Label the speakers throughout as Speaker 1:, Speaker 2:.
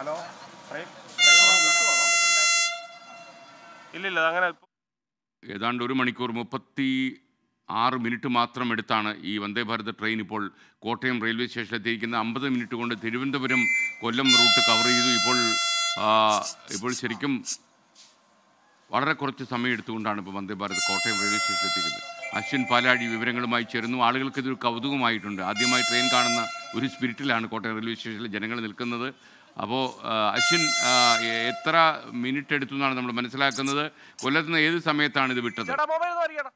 Speaker 1: hello ഇല്ലില്ല അങ്ങനെ
Speaker 2: ഏതാണ്ട് ഒരു മണിക്കൂർ മുപ്പത്തി ആറ് മിനിറ്റ് മാത്രം എടുത്താണ് ഈ വന്ദേ ഭാരത് ട്രെയിൻ ഇപ്പോൾ കോട്ടയം റെയിൽവേ സ്റ്റേഷനിലെത്തിയിരിക്കുന്നത് അമ്പത് മിനിറ്റ് കൊണ്ട് തിരുവനന്തപുരം കൊല്ലം റൂട്ട് കവർ ചെയ്തു ഇപ്പോൾ ആ, ഇപ്പോൾ ശരിക്കും വളരെ കുറച്ച് സമയം എടുത്തുകൊണ്ടാണ് ഇപ്പോൾ വന്ദേ ഭാരത് കോട്ടയം റെയിൽവേ സ്റ്റേഷനിലെത്തിക്കുന്നത് അശ്വിൻ പാലാഴി വിവരങ്ങളുമായി ചേരുന്നു ആളുകൾക്ക് ഇതൊരു കൗതുകമായിട്ടുണ്ട് ആദ്യമായി ട്രെയിൻ കാണുന്ന ഒരു സ്പിരിറ്റിലാണ് കോട്ടയം റെയിൽവേ സ്റ്റേഷനിൽ ജനങ്ങൾ നിൽക്കുന്നത് അപ്പോൾ അശ്വിൻ ആ, എ- എത്ര മിനിറ്റ് എടുത്തു എന്നാണ് നമ്മൾ മനസ്സിലാക്കുന്നത് കൊല്ലത്ത് നിന്ന് ഏത് സമയത്താണ് ഇത് വിട്ടത്
Speaker 1: ചേട്ടാ മൊബൈൽ മാറിക്കടാ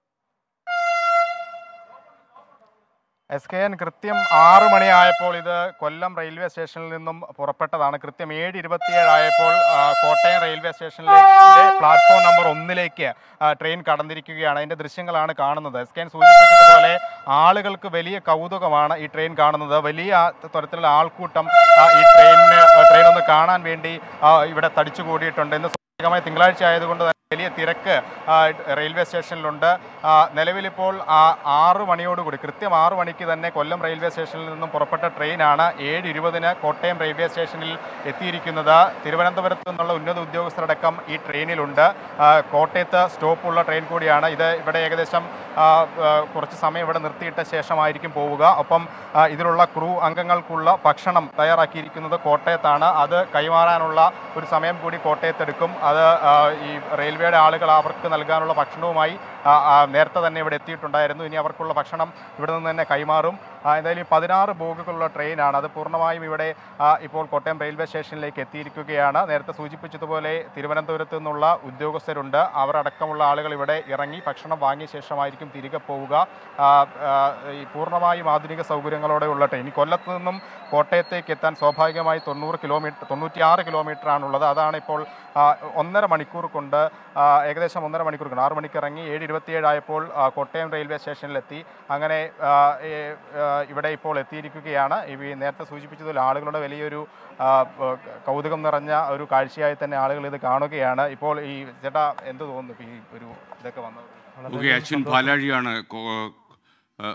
Speaker 3: എസ് കെ എൻ കൃത്യം ആറ് മണിയായപ്പോൾ ഇത് കൊല്ലം റെയിൽവേ സ്റ്റേഷനിൽ നിന്നും പുറപ്പെട്ടതാണ് കൃത്യം ഏഴ് ഇരുപത്തിയേഴായപ്പോൾ ആ, കോട്ടയം റെയിൽവേ സ്റ്റേഷനിലേക്ക് പ്ലാറ്റ്ഫോം നമ്പർ ഒന്നിലേക്ക് ആ, ട്രെയിൻ കടന്നിരിക്കുകയാണ് അതിൻ്റെ ദൃശ്യങ്ങളാണ് കാണുന്നത് എസ് കെ എൻ സൂചിപ്പിച്ചതുപോലെ ആളുകൾക്ക് വലിയ കൗതുകമാണ് ഈ ട്രെയിൻ കാണുന്നത് വലിയ തരത്തിലുള്ള ആൾക്കൂട്ടം ആ, ഈ ട്രെയിനിന് ട്രെയിൻ ഒന്ന് കാണാൻ വേണ്ടി ആ, ഇവിടെ തടിച്ചുകൂടിയിട്ടുണ്ട് ഇന്ന് സ്വാഭാവികമായി തിങ്കളാഴ്ച ആയതുകൊണ്ട് തന്നെ വലിയ തിരക്ക് ആ, റെയിൽവേ സ്റ്റേഷനിലുണ്ട് ആ, നിലവിലിപ്പോൾ ആ, ആറ് മണിയോടുകൂടി കൃത്യം ആറ് മണിക്ക് തന്നെ കൊല്ലം റെയിൽവേ സ്റ്റേഷനിൽ നിന്നും പുറപ്പെട്ട ട്രെയിനാണ് ഏഴ് ഇരുപതിന് കോട്ടയം റെയിൽവേ സ്റ്റേഷനിൽ എത്തിയിരിക്കുന്നത് തിരുവനന്തപുരത്ത് നിന്നുള്ള ഉന്നത ഉദ്യോഗസ്ഥരടക്കം ഈ ട്രെയിനിലുണ്ട് ആ, കോട്ടയത്ത് സ്റ്റോപ്പുള്ള ട്രെയിൻ കൂടിയാണ് ഇത് ഇവിടെ ഏകദേശം ആ, ആ, കുറച്ച് സമയം ഇവിടെ നിർത്തിയിട്ട ശേഷമായിരിക്കും പോവുക ഒപ്പം ആ, ഇതിലുള്ള ക്രൂ അംഗങ്ങൾക്കുള്ള ഭക്ഷണം തയ്യാറാക്കിയിരിക്കുന്നത് കോട്ടയത്താണ് അത് കൈമാറാനുള്ള ഒരു സമയം കൂടി കോട്ടയത്തെടുക്കും അത് ആ, ഈ റെയിൽവേയുടെ ആളുകൾ അവർക്ക് നൽകാനുള്ള ഭക്ഷണവുമായി ആ, ആ, നേരത്തെ തന്നെ ഇവിടെ എത്തിയിട്ടുണ്ടായിരുന്നു ഇനി അവർക്കുള്ള ഭക്ഷണം ഇവിടെ നിന്ന് തന്നെ കൈമാറും ആ, എന്തായാലും ഈ പതിനാറ് ബോഗുകളുള്ള ട്രെയിനാണ് അത് പൂർണ്ണമായും ഇവിടെ ആ, ഇപ്പോൾ കോട്ടയം റെയിൽവേ സ്റ്റേഷനിലേക്ക് എത്തിയിരിക്കുകയാണ് നേരത്തെ സൂചിപ്പിച്ചതുപോലെ തിരുവനന്തപുരത്ത് നിന്നുള്ള ഉദ്യോഗസ്ഥരുണ്ട് അവർ അടക്കമുള്ള ആളുകൾ ഇവിടെ ഇറങ്ങി ഭക്ഷണം വാങ്ങിയ ശേഷമായിരിക്കും തിരികെ പോവുക ആ, ആ, ഈ പൂർണ്ണമായും ആധുനിക സൗകര്യങ്ങളോടെയുള്ള ട്രെയിൻ ഈ കൊല്ലത്ത് നിന്നും കോട്ടയത്തേക്ക് എത്താൻ സ്വാഭാവികമായി തൊണ്ണൂറ് കിലോമീറ്റർ തൊണ്ണൂറ്റിയാറ് കിലോമീറ്റർ ആണുള്ളത് അതാണ് ഇപ്പോൾ ആ, ഒന്നര മണിക്കൂർ കൊണ്ട് ആ, ഏകദേശം ഒന്നര മണിക്കൂർ കൊണ്ട് ആറ് മണിക്ക് ഇറങ്ങി ഏഴ് ഇരുപത്തിയേഴായപ്പോൾ ആ, കോട്ടയം റെയിൽവേ സ്റ്റേഷനിലെത്തി അങ്ങനെ ആ, ഏ, ആ, ഇവിടെ ഇപ്പോൾ എത്തിയിരിക്കുകയാണ് ഈ നേരത്തെ സൂചിപ്പിച്ചതുപോലെ ആളുകളുടെ വലിയൊരു ആ, ആ, കൗതുകം നിറഞ്ഞ ഒരു കാഴ്ചയായി തന്നെ ആളുകൾ ഇത് കാണുകയാണ് ഇപ്പോൾ ഈ ചേട്ടാ എന്ത് തോന്നുന്നു ഇപ്പൊ ഈ ഒരു ഇതൊക്കെ വന്നത്
Speaker 2: ഓക്കെ അശ്വിൻ പാലാഴിയാണ് കോ- ആ,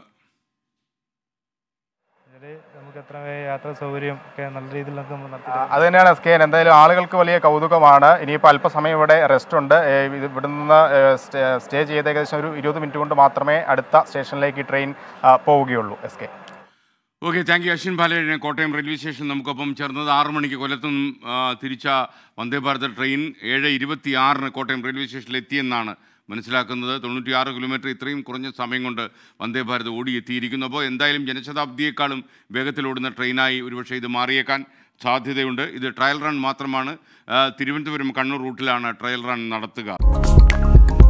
Speaker 4: ഇതില് നമുക്ക് എത്ര യാത്രാ സൗകര്യം ഒക്കെ നല്ല രീതിയിൽ നമുക്ക് നമ്മൾ നടത്തി
Speaker 3: അത് തന്നെയാണ് എസ് കെ എൻ എന്തായാലും ആളുകൾക്ക് വലിയ കൗതുകമാണ് ഇനിയിപ്പോൾ അല്പസമയം ഇവിടെ റെസ്റ്റ് ഉണ്ട് ഏ, ഇത് ഇവിടുന്ന് ഏ, സ്റ്റേ സ്റ്റേ ചെയ്ത് ഏകദേശം ഒരു ഇരുപത് മിനിറ്റ് കൊണ്ട് മാത്രമേ അടുത്ത സ്റ്റേഷനിലേക്ക് ഈ ട്രെയിൻ ആ, പോവുകയുള്ളൂ S K
Speaker 2: okay thank you Ashwin പാലഴിനെ കോട്ടയം റെയിൽവേ സ്റ്റേഷൻ നമുക്കൊപ്പം ചേർന്നത് ആറ് മണിക്ക് കൊല്ലത്തു നിന്നും ആ, തിരിച്ച വന്ദേ ഭാരത് ട്രെയിൻ ഏഴ് ഇരുപത്തി ആറിന് കോട്ടയം റെയിൽവേ സ്റ്റേഷനിൽ എത്തിയെന്നാണ് മനസ്സിലാക്കുന്നത് തൊണ്ണൂറ്റിയാറ് കിലോമീറ്റർ ഇത്രയും കുറഞ്ഞ സമയം കൊണ്ട് വന്ദേ ഭാരത് ഓടിയെത്തിയിരിക്കുന്നു അപ്പോൾ എന്തായാലും ജനശതാബ്ദിയേക്കാളും വേഗത്തിൽ ഓടുന്ന ട്രെയിനായി ഒരുപക്ഷെ ഇത് മാറിയേക്കാൻ സാധ്യതയുണ്ട് ഇത് ട്രയൽ റൺ മാത്രമാണ് ആ, തിരുവനന്തപുരം കണ്ണൂർ റൂട്ടിലാണ് ട്രയൽ റൺ നടത്തുക